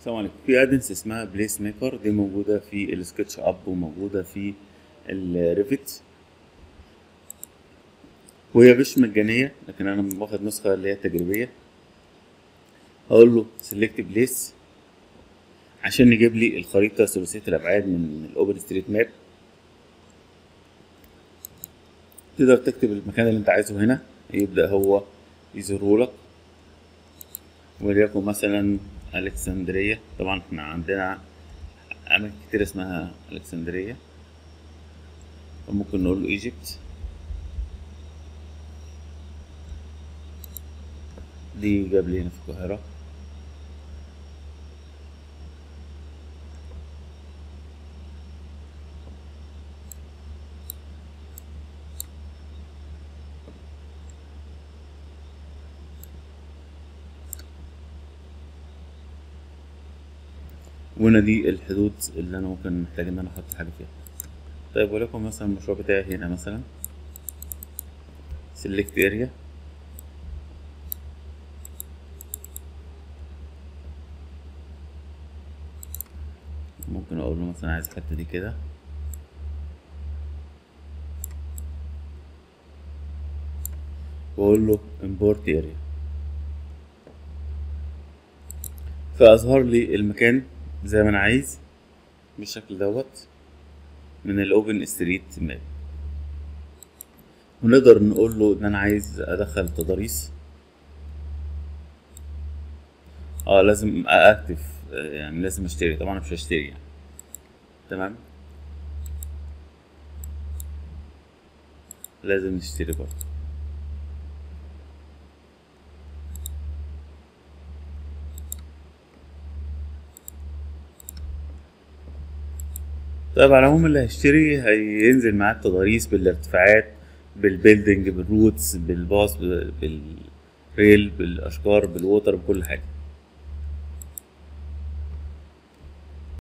السلام عليكم في ادنس اسمها بليس ميكر دي موجودة في السكتش اب وموجودة في الريفت وهي مش مجانية لكن انا واخد نسخة اللي هي تجريبية هقول له سيلكت بليس عشان يجيب لي الخريطة ثلاثية الابعاد من الاوبن ستريت ماب تقدر تكتب المكان اللي انت عايزه هنا يبدأ هو يظهرهولك وليكن مثلا الكسندرية طبعا احنا عندنا اماكن كتير اسمها الكسندرية وممكن نقول له ايجيبت دي جاب لي هنا في القاهرة وهنا دي الحدود اللي انا ممكن محتاج ان انا احط حاجه فيها طيب ولكن مثلا المشروع بتاعي هنا مثلا select area ممكن اقول له مثلا عايز الحته دي كده واقول له import area فاظهر لي المكان زي ما انا عايز بالشكل دوت من الاوبن ستريت ماب ونقدر نقول له ان انا عايز ادخل تضاريس اه لازم اكتف يعني لازم اشتري طبعا مش هشتري يعني تمام لازم نشتري برضه طيب على العموم اللي هيشتري هينزل معاه التضاريس بالارتفاعات بالبيلدينج بالروتس بالباص بالريل بالاشجار بالووتر بكل حاجه